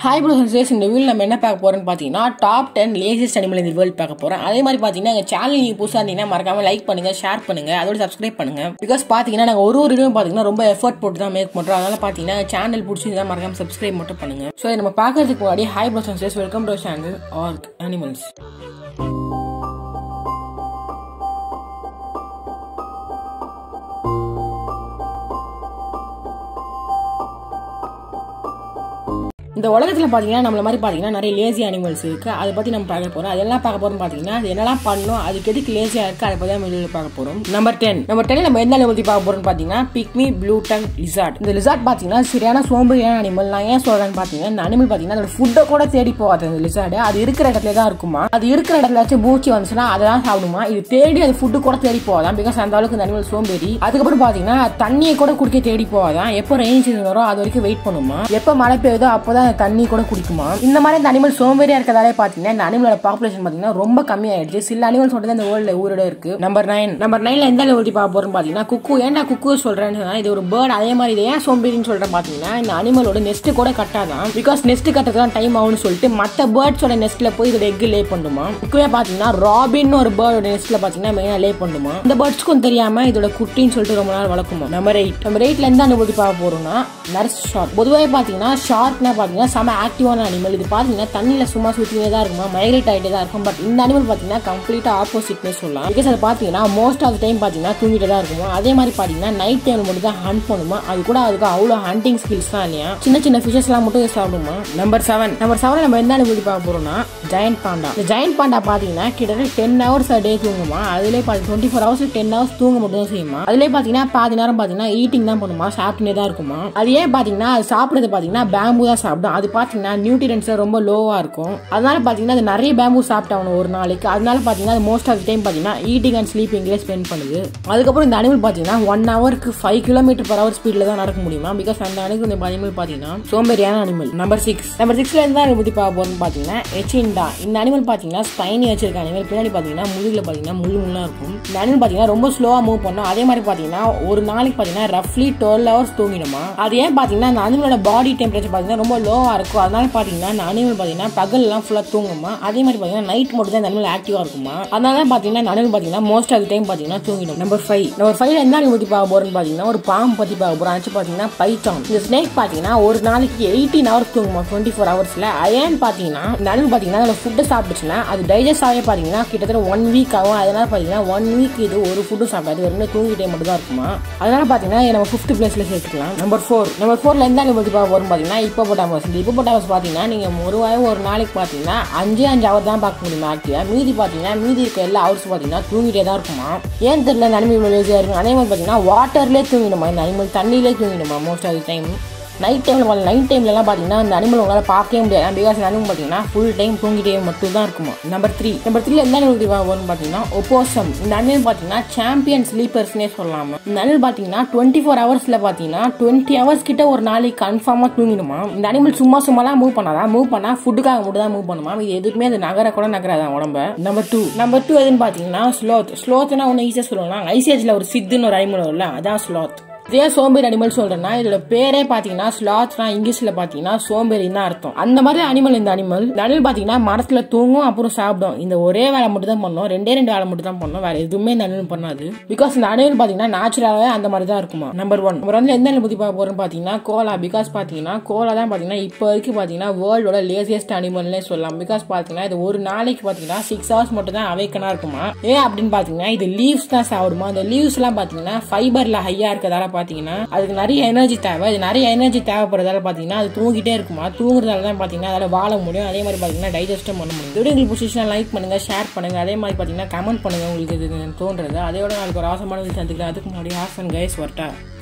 hi bro சர்ஸ் இந்த wheel நம்ம என்ன பார்க்க போறோம்னு பார்த்தீங்கன்னா டாப் டென் லேசியஸ்ட் அனிமல் இந்த வேர்ல்ட் பார்க்க போறோம் அதே மாதிரி பார்த்தீங்கன்னா எங்கள் சேனல் நீங்கள் புதுசாக இருந்தீங்கன்னா மறக்காம லைக் பண்ணுங்க ஷேர் பண்ணுங்க அதோட சப்ஸ்கிரைப் பண்ணுங்க பிகாஸ் பார்த்தீங்கன்னா நாங்கள் ஒரு ஒரு இதுவும் பார்த்தீங்கன்னா ரொம்ப எஃபர்ட் போட்டு தான் மேக் பண்ணுறோம் அதனால பார்த்தீங்கன்னா சேனல் பிடிச்சிருந்தா மறக்காம சப்ஸ்கிரைப் மட்டும் பண்ணுங்க ஸோ நம்ம பார்க்கறதுக்கு முன்னாடி ஹாய் ப்ரோ சர்ஸ் welcome to channel ark animals இந்த உலகத்தில் பார்த்தீங்கன்னா நம்மள மாதிரி பார்த்தீங்கன்னா நிறைய லேசி அனிமல்ஸ் இருக்கு அதை பற்றி நம்ம பார்க்க போகிறோம் அதெல்லாம் பார்க்க போகிறோம் பார்த்தீங்கன்னா அது என்னெல்லாம் பண்ணணும் அதுக்கு எதுக்கு லேசியாக இருக்குது அதை பற்றி நம்ம வீடியோவில் பார்க்க போகிறோம் நம்பர் டென் நம்பர் டென் நம்ம எந்த அனிமல் பற்றி பார்க்க போகிறோம்னு பார்த்தீங்கன்னா பிக்மி ப்ளூ டங் லிசார்ட் இந்த லிசார்ட் பார்த்தீங்கன்னா சரியான சோம்பேறியான அனிமல் நான் ஏன் சொல்கிறேன்னு பார்த்தீங்கன்னா இந்த அனிமல் பார்த்தீங்கன்னா அதோட ஃபுட்டை கூட தேடி போகாது அந்த லிசார்டு அது இருக்கிற இடத்துல தான் இருக்குமா அது இருக்கிற இடத்துல பூச்சி வந்துச்சுன்னா அதை தான் சாப்பிடுமா இது தேடி அது ஃபுட்டு கூட தேடி போகாதான் பிகாஸ் அந்த அளவுக்கு இந்த அனிமல் சோம்பேறி அதுக்கப்புறம் பார்த்தீங்கன்னா தண்ணியை கூட குடிக்க தேடி போகாதான் எப்போ ரெயின் சீசன் வரும் அது வரைக்கும் வெயிட் பண்ணுமா எப்போ மழை பெய்யுதோ அப்போதான் அந்த தண்ணி கூட குடிக்குமா இந்த மாதிரி இந்த அனிமல் சோம்பேறியா இருக்கிறதாலே பாத்தீங்கன்னா இந்த அனிமலோட பாப்புலேஷன் பாத்தீங்கன்னா ரொம்ப கம்மியாயிடுச்சு சில அனிமல்ஸ் மட்டும் தான் இந்த வேர்ல்ட்ல ஊரோட இருக்கு நம்பர் நைன் நம்பர் நைன்ல எந்த லெவல் பார்க்க போறோம் பாத்தீங்கன்னா குக்கு ஏன்டா குக்கு சொல்றேன்னு சொன்னா இது ஒரு பேர்ட் அதே மாதிரி இது ஏன் சோம்பேறின்னு சொல்றேன் பாத்தீங்கன்னா இந்த அனிமலோட நெஸ்ட் கூட கட்டாதான் பிகாஸ் நெஸ்ட் கட்டுறதுலாம் டைம் ஆகும்னு சொல்லிட்டு மற்ற பேர்ட்ஸோட நெஸ்ட்ல போய் இதோட எக் லே பண்ணுமா முக்கியமா பாத்தீங்கன்னா ராபின் ஒரு பேர்டோட நெஸ்ட்ல பாத்தீங்கன்னா மெயினா லே பண்ணுமா இந்த பேர்ட்ஸ்க்கும் தெரியாம இதோட குட்டின்னு சொல்லிட்டு ரொம்ப நாள் வளர்க்குமா நம்பர் எயிட் நம்பர் எயிட்ல எந்த அனுபவத்தை பார்க்க போறோம்னா நர்ஸ் ஷார்க் பொதுவாக பாத்தீங்கன்னா ஷார்க்னா பாத்தீங்கன்னா செம ஆக்டிவான அனிமல் இது பார்த்தீங்கன்னா தண்ணியில் சும்மா சுற்றினே தான் இருக்குமா மைக்ரேட் ஆகிட்டே தான் இருக்கும் பட் இந்த அனிமல் பார்த்தீங்கன்னா கம்ப்ளீட்டாக ஆப்போசிட்னே சொல்லலாம் பிகாஸ் அது பார்த்தீங்கன்னா மோஸ்ட் ஆஃப் டைம் பார்த்தீங்கன்னா தூங்கிட்டு தான் இருக்குமா அதே மாதிரி பார்த்தீங்கன்னா நைட் டைம் மட்டும் தான் ஹண்ட் பண்ணுமா அது கூட அதுக்கு அவ்வளோ ஹண்டிங் ஸ்கில்ஸ் தான் இல்லையா சின்ன சின்ன ஃபிஷஸ்லாம் மட்டும் இது சாப்பிடுமா நம்பர் செவன் நம்பர் செவன் நம்ம என்ன அனிமல் பார்க்க போறோம்னா ஜெயண்ட் பாண்டா இந்த ஜெயண்ட் பாண்டா பார்த்தீங்கன்னா கிட்டத்தட்ட டென் ஹவர்ஸ் டே தூங்குமா அதுலேயே பார்த்து twenty four hours ten hours தூங்க மட்டும் தான் செய்யுமா அதுலேயே பார்த்தீங்கன்னா பாதி நேரம் பார்த்தீங்கன்னா ஈட்டிங் தான் பண்ணுமா சாப்பிட்டுனே தான் இருக்குமா அது ஏன் பார்த்தீங்கன்னா அது சாப்பிட்றது பார்த்தீங்கன்னா பேம்பு தான் சாப்பிடும் அது பார்த்தீங்கன்னா நியூட்ரியன்ஸ் ரொம்ப லோவாக இருக்கும் அதனால பார்த்தீங்கன்னா அது நிறைய பேம்பு சாப்பிட்டாகணும் ஒரு நாளைக்கு அதனால பார்த்தீங்கன்னா அது மோஸ்ட் ஆஃப் டைம் பார்த்தீங்கன்னா ஈட்டிங் அண்ட் ஸ்லீப்பிங்லேயே ஸ்பெண்ட் பண்ணுது அதுக்கப்புறம் இந்த அனிமல் பார்த்தீங்கன்னா ஒன் ஹவருக்கு ஃபைவ் கிலோமீட்டர் பர் ஹவர் ஸ்பீடில் தான் நடக்க முடியுமா பிகாஸ் அந்த அனிமல் இந்த அனிமல் பார்த்தீங்கன்னா சோம்பேறியான அனிமல் நம்பர் சிக்ஸ் நம்பர் சிக்ஸ்ல இருந்தா பற்றி பார்க்க போறோம்னு பார்த்தீங்கன்னா எச்சின்டா இந்த அனிமல் பார்த்தீங்கன்னா ஸ்பைனி வச்சிருக்க அனிமல் பின்னாடி பார்த்தீங்கன்னா முதுகில் பார்த்தீங்கன்னா முள்ளு முள்ளா இருக்கும் இந்த அனிமல் பார்த்தீங்கன்னா ரொம்ப ஸ்லோவாக மூவ் பண்ணும் அதே மாதிரி பார்த்தீங்கன்னா ஒரு நாளைக்கு பார்த்தீங்கன்னா ரஃப்லி டுவெல் ஹவர்ஸ் தூங்கிடுமா அது ஏன் பார்த்தீங்கன்னா அந்த அனிமலோட பாடி டெம்பரேச்சர் பார்த்தீங்கன்னா ரொம்ப லோவாக இருக்கும் அதனால பார்த்தீங்கன்னா இந்த அனிமல் பார்த்தீங்கன்னா பகல்லாம் ஃபுல்லாக தூங்குமா அதே மாதிரி பார்த்தீங்கன்னா நைட் மட்டும் தான் இந்த அனிமல் ஆக்டிவாக இருக்குமா அதனால தான் பார்த்தீங்கன்னா இந்த அனிமல் பார்த்தீங்கன்னா மோஸ்ட் ஆஃப் டைம் பார்த்தீங்கன்னா தூங்கிடும் நம்பர் ஃபைவ் நம்பர் ஃபைவ் என்ன அனிமல் பற்றி பார்க்க போறோம்னு பார்த்தீங்கன்னா ஒரு பாம்பு பற்றி பார்க்க போகிறோம் அது பார்த்தீங்கன்னா பைத்தான் இந்த ஸ்னேக் பார்த்தீங்கன்னா ஒரு நாளைக்கு எயிட்டீன் ஹவர்ஸ் தூங்குமா டுவெண்ட்டி ஃபோர் ஹவர்ஸில் ஏன்னு பார்த்தீங்கன்னா இந்த அனிமல் பார்த்தீங்கன்னா அதோட ஃபுட்டை சாப்பிட்டுச்சுன்னா அது டைஜஸ்ட் ஆகவே பார்த்தீங்கன்னா கிட்டத்தட்ட ஒன் வீக் ஆகும் அதனால பார்த்தீங்கன்னா ஒன் வீக் இது ஒரு ஃபுட்டும் சாப்பிடாது வெறும் தூங்கிட்டே மட்டும் தான் இருக்குமா அதனால பார்த்தீங்கன்னா நம்ம ஃபிஃப்த் பிளேஸ்ல சேர்த்துக்கலாம் நம்பர் ஃபோர் நம்பர் ஃபோர்ல எந்த அனிமல் பற்றி பார்க்க போறோம் பார்த்தீங்கன்னா இப்போ போட்டாமஸ் இந்த இப்போ போட்டாமஸ் பார்த்தீங்கன்னா நீங்கள் ஒரு வாரம் ஒரு நாளைக்கு பார்த்தீங்கன்னா அஞ்சு அஞ்சு ஹவர் தான் பார்க்க முடியும் ஆக்டிவாக மீதி பார்த்தீங்கன்னா மீதி இருக்க எல்லா ஹவர்ஸ் பார்த்தீங்கன்னா தூங்கிட்டே தான் இருக்குமா ஏன் தெரியல இந்த அனிமல் இவ்வளோ லேசியாக இருக்கும் அதே மாதிரி பார்த்தீங்கன்னா வாட்டர்லேயே தூங்கிடுமா இந்த அனிமல் தண்ணியிலே தூங்கிடுமா மோஸ்ட் ஆஃப் டைம் நைட் டைமில் நைட் டைம்லலாம் பார்த்தீங்கன்னா அந்த அனிமல் உங்களால் பார்க்கவே முடியாது பிகாஸ் அந்த அனிமல் பார்த்தீங்கன்னா ஃபுல் டைம் தூங்கிட்டே மட்டும் தான் இருக்குமா நம்பர் த்ரீ நம்பர் த்ரீல எந்த அனிமல் வரும்னு பார்த்தீங்கன்னா ஒப்போசம் இந்த அனிமல் பார்த்தீங்கன்னா சாம்பியன் ஸ்லீப்பர்ஸ்னே சொல்லலாமா இந்த அனிமல் பார்த்தீங்கன்னா டுவெண்ட்டி ஃபோர் ஹவர்ஸில் பார்த்தீங்கன்னா டுவெண்ட்டி ஹவர்ஸ் கிட்ட ஒரு நாளைக்கு கன்ஃபார்மாக தூங்கிடுமா இந்த அனிமல் சும்மா சும்மாலாம் மூவ் பண்ணாதான் மூவ் பண்ணால் ஃபுட்டுக்காக மட்டும் தான் மூவ் பண்ணுமா இது எதுவுமே அது நகர கூட நகராதான் உடம்ப நம்பர் டூ நம்பர் டூ எதுன்னு பார்த்தீங்கன்னா ஸ்லோத் ஸ்லோத்னா ஒன்று ஈஸியாக சொல்லலாம் ஐசிஹெச்சில் ஒரு சித்துன்னு ஒரு அனிமல் வரும்ல அதான் ஸ்லோத் இதே சோம்பேறி அனிமல் சொல்றேன்னா இதோட பேரே பாத்தீங்கன்னா ஸ்லாத்னா இங்கிலீஷ்ல பாத்தீங்கன்னா சோம்பேறின்னு தான் அர்த்தம் அந்த மாதிரி அனிமல் இந்த அனிமல் இந்த அனிமல் பாத்தீங்கன்னா மரத்துல தூங்கும் அப்புறம் சாப்பிடும் இந்த ஒரே வேலை மட்டும் தான் பண்ணும் ரெண்டே ரெண்டு வேலை மட்டும் தான் பண்ணும் வேற எதுவுமே இந்த அனிமல் பண்ணாது பிகாஸ் இந்த அனிமல் பாத்தீங்கன்னா நேச்சுரலாவே அந்த மாதிரி தான் இருக்குமா நம்பர் ஒன் நம்பர் வந்து எந்த அனிமல் பத்தி பார்க்க போறோம்னு பாத்தீங்கன்னா கோலா பிகாஸ் பாத்தீங்கன்னா கோலா தான் பாத்தீங்கன்னா இப்போ வரைக்கும் பாத்தீங்கன்னா வேர்ல்டோட லேசியஸ்ட் அனிமல்னே சொல்லலாம் பிகாஸ் பாத்தீங்கன்னா இது ஒரு நாளைக்கு பாத்தீங்கன்னா சிக்ஸ் ஹவர்ஸ் மட்டும் தான் அவைக்கனா இருக்குமா ஏன் அப்படின்னு பாத்தீங்கன்னா இது லீவ்ஸ் தான் சாப்பிடுமா அந்த லீவ்ஸ் எல்லாம் பாத்தீங்கன்னா ஃபைபர்ல ஹையா இருக்கிறதால பாத்தீங்கன்னா அதுக்கு நிறைய எனர்ஜி தேவை அது நிறைய எனர்ஜி தேவைப்படுறதால பாத்தீங்கன்னா அது தூங்கிட்டே இருக்குமா தூங்குறதால தான் பாத்தீங்கன்னா அதில் வாழ முடியும் அதே மாதிரி பாத்தீங்கன்னா டைஜஸ்டும் பண்ண முடியும் வீடியோ உங்களுக்கு பிடிச்சிச்சுன்னா லைக் பண்ணுங்க ஷேர் பண்ணுங்க அதே மாதிரி பாத்தீங்கன்னா கமெண்ட் பண்ணுங்க உங்களுக்கு இது தோன்றது அதோட நாளைக்கு ஒரு ஆசமான சந்திக்கிறேன் அதுக்கு முன்னாடி ஹாஃப் அண்ட் கைஸ் வரட்டா